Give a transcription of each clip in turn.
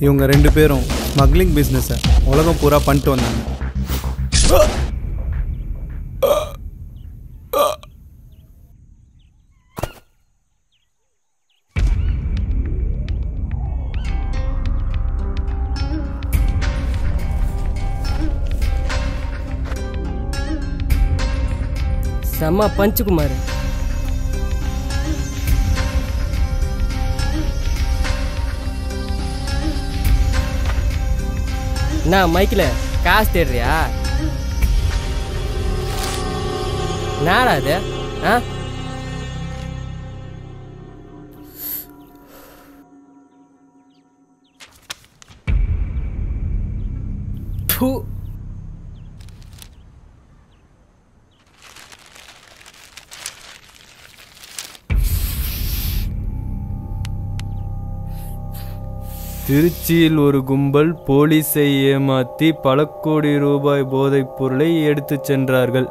இவங்க ரெண்டு பேரும் ஸ்மக்லிங் பிஸ்னஸை உலகம் பூரா பண்ணிட்டு வந்தாங்க செம்ம பஞ்சுகுமார் என்ன மைக்கில் காசு தேடுறியா என்னடா அது ஆ பூ திருச்சியில் ஒரு கும்பல் போலீஸை ஏமாத்தி பல கோடி ரூபாய் போதைப் பொருளை எடுத்துச் சென்றார்கள்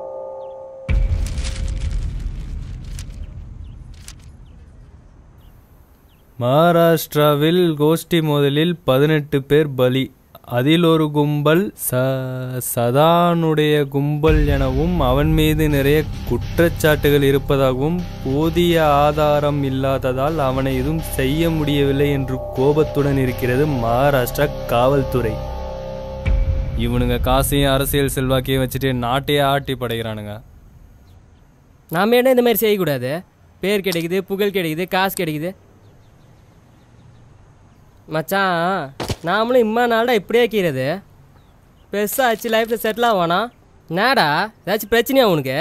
மகாராஷ்டிராவில் கோஷ்டி மோதலில் பதினெட்டு பேர் பலி அதில் ஒரு கும்பல் ச சதானுடைய கும்பல் எனவும் அவன் மீது நிறைய குற்றச்சாட்டுகள் இருப்பதாகவும் போதிய ஆதாரம் இல்லாததால் அவனை எதுவும் செய்ய முடியவில்லை என்று கோபத்துடன் இருக்கிறது மகாராஷ்டிரா காவல்துறை இவனுங்க காசையும் அரசியல் செல்வாக்கையும் வச்சுட்டு நாட்டையே ஆட்டி படைக்கிறானுங்க நாம என்ன இந்த மாதிரி செய்யக்கூடாது பேர் கிடைக்குது புகழ் கிடைக்குது காசு கிடைக்குது மச்சான் நாமளும் இம்மா நாளா இப்படியே கீறது பெருசாக ஆச்சு லைஃப்பில் செட்டில் ஆவானா என்னடா ஏதாச்சும் பிரச்சனையா உனக்கு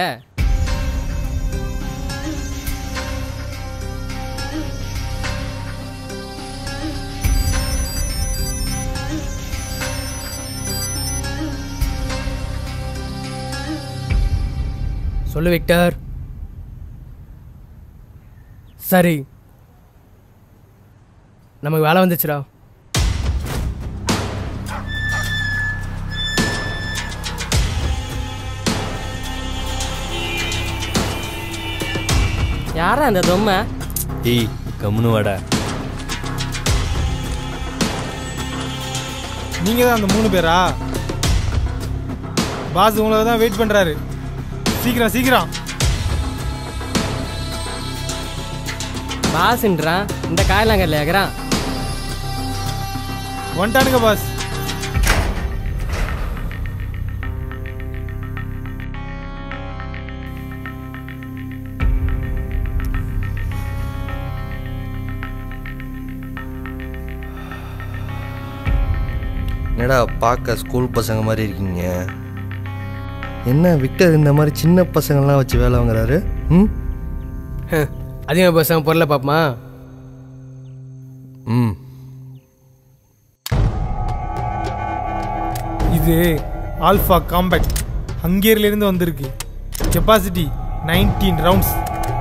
சொல்லு விக்டர் சரி நமக்கு வேலை வந்துச்சுடா யாரா அந்த தொம்மை ஏய் கம்முனு வாடா நீங்க தான் அந்த மூணு பேரா பாஸ் உங்களை தான் வெயிட் பண்றாரு சீக்கிரம் சீக்கிரம் பாசுன்றான் இந்த காயலாங்கல்ல ஏக்குறான் வந்துட்டானுங்க பாஸ் என்னடா பார்க்க ஸ்கூல் பசங்க மாதிரி இருக்கீங்க என்ன விக்டர் இந்த மாதிரி சின்ன பசங்கள்லாம் வச்சு வேலை வாங்குறாரு ம் அதிகமாக பசங்க பொருளை பார்ப்போமா ம் இது ஆல்ஃபா காம்பேக்ட் ஹங்கேரியிலேருந்து வந்திருக்கு கெப்பாசிட்டி நைன்டீன் ரவுண்ட்ஸ்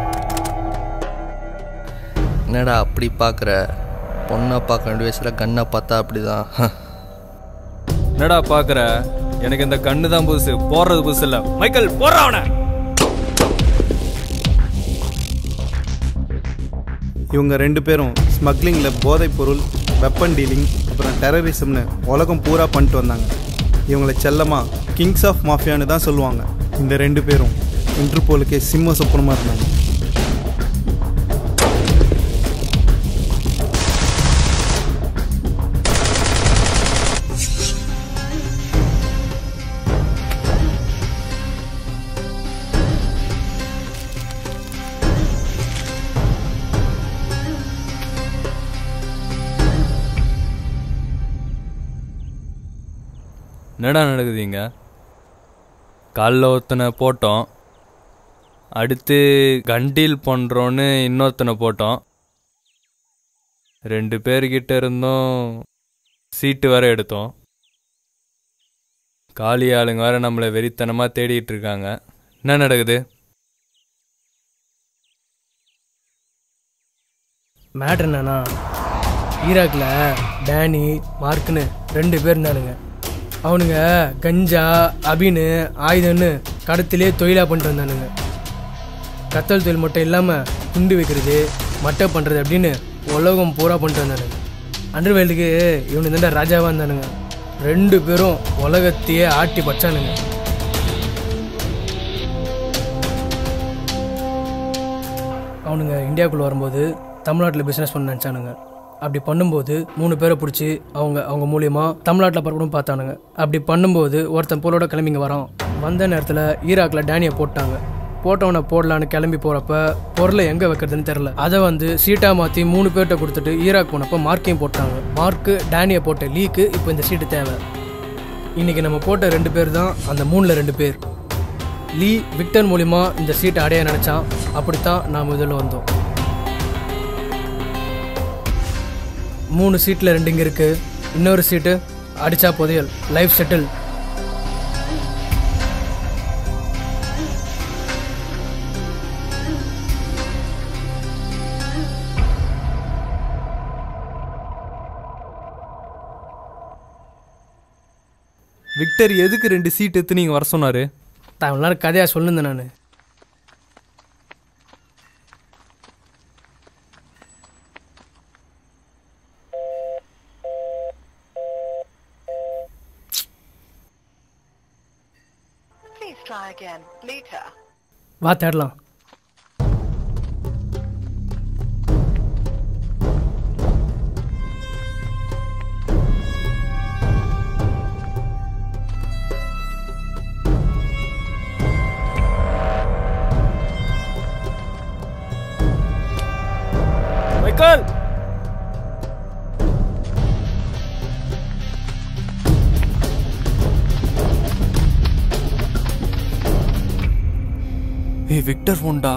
என்னடா அப்படி பார்க்குற பொண்ணை பார்க்க வேண்டிய வயசில் கண்ணை பார்த்தா அப்படிதான் என்னடா பாக்குற எனக்கு இந்த கண்ணு தான் புதுசு போடுறது புதுசு இல்ல மைக்கேல் போடுற அவனை இவங்க ரெண்டு பேரும் ஸ்மக்லிங்கில் போதைப் பொருள் வெப்பன் டீலிங் அப்புறம் டெரரிசம்னு உலகம் பூரா பண்ணிட்டு வந்தாங்க இவங்கள செல்லமாக கிங்ஸ் ஆஃப் மாஃபியான்னு தான் சொல்லுவாங்க இந்த ரெண்டு பேரும் இன்டர்போலுக்கே சிம்ம சொப்பனமாக இருந்தாங்க என்னடா நடக்குதுங்க காலைல ஒருத்தனை போட்டோம் அடுத்து கண்டீல் பண்ணுறோன்னு இன்னொருத்தனை போட்டோம் ரெண்டு பேர்கிட்ட இருந்தும் சீட்டு வேற எடுத்தோம் காலி ஆளுங்க வேற நம்மளை வெறித்தனமாக தேடிட்டு இருக்காங்க என்ன நடக்குது மேட்ரு என்னன்னா ஈராக்கில் டேனி மார்க்னு ரெண்டு பேர் இருந்தானுங்க அவனுங்க கஞ்சா அபின்னு ஆயுதம்னு கடத்திலே தொழிலாக பண்ணிட்டு வந்தானுங்க கத்தல் தொழில் மட்டும் இல்லாமல் குண்டு வைக்கிறது மட்டை பண்ணுறது அப்படின்னு உலகம் பூரா பண்ணிட்டு வந்தானுங்க அண்டர்வேல்டுக்கு இவனு தாண்டா ராஜாவாக இருந்தானுங்க ரெண்டு பேரும் உலகத்தையே ஆட்டி பச்சானுங்க அவனுங்க இந்தியாவுக்குள்ளே வரும்போது தமிழ்நாட்டில் பிஸ்னஸ் பண்ண நினச்சானுங்க அப்படி பண்ணும்போது மூணு பேரை பிடிச்சி அவங்க அவங்க மூலியமா தமிழ்நாட்டில் பரப்பணும் பார்த்தானுங்க அப்படி பண்ணும்போது ஒருத்தன் பொருளோட கிளம்பிங்க வரான் வந்த நேரத்தில் ஈராக்கில் டேனியை போட்டாங்க போட்டவனை போடலான்னு கிளம்பி போகிறப்ப பொருளை எங்கே வைக்கிறதுன்னு தெரில அதை வந்து சீட்டாக மாற்றி மூணு பேர்கிட்ட கொடுத்துட்டு ஈராக் போனப்போ மார்க்கையும் போட்டாங்க மார்க்கு டேனியை போட்ட லீக்கு இப்போ இந்த சீட்டு தேவை இன்னைக்கு நம்ம போட்ட ரெண்டு பேர் தான் அந்த மூணில் ரெண்டு பேர் லீ விக்டர் மூலிமா இந்த சீட்டை அடைய நினச்சான் அப்படித்தான் நாம் இதில் வந்தோம் மூணு சீட்டில் ரெண்டு இங்கே இருக்குது இன்னொரு சீட்டு அடிச்சா புதையல் லைஃப் செட்டில் விக்டர் எதுக்கு ரெண்டு சீட் எடுத்து நீங்கள் வர சொன்னார் தான் இவ்வளோ நேரம் கதையாக சொல்லியிருந்தேன் நான் Please try again later. வா தேடலாம் மைக்கேல் ஏய் விக்டர் ஃபோன்டா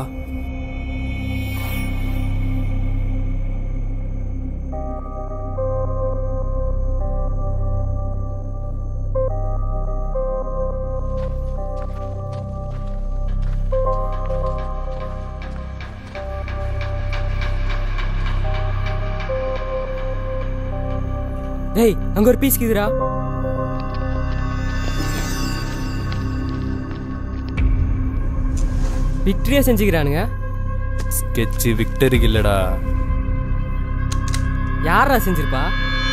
டேய் அங்க ஒரு பீஸ் இருக்குதுடா விக்டரியா செஞ்சுக்கிறானுங்க ஸ்கெட்சு விக்டருக்கு இல்லைடா யாரா செஞ்சிருப்பா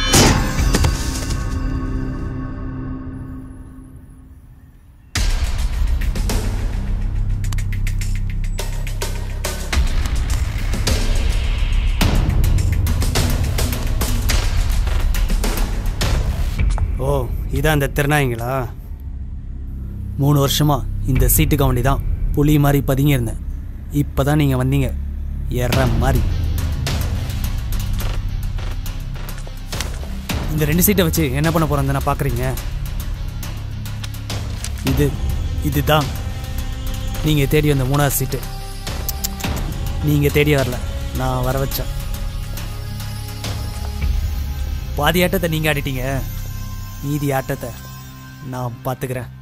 ஓ இதான் அந்த திருநாய்ங்களா மூணு வருஷமா இந்த சீட்டுக்கு வேண்டி தான் புலி மாதிரி பதுங்கி இருந்தேன் இப்போ தான் நீங்கள் வந்தீங்க எற மாதிரி இந்த ரெண்டு சீட்டை வச்சு என்ன பண்ண போகிறேன் நான் பார்க்குறீங்க இது இதுதான் நீங்கள் தேடி வந்த மூணாவது சீட்டு நீங்கள் தேடி வரல நான் வர வச்சேன் பாதி ஆட்டத்தை நீங்கள் ஆடிட்டீங்க மீதி ஆட்டத்தை நான் பார்த்துக்கிறேன்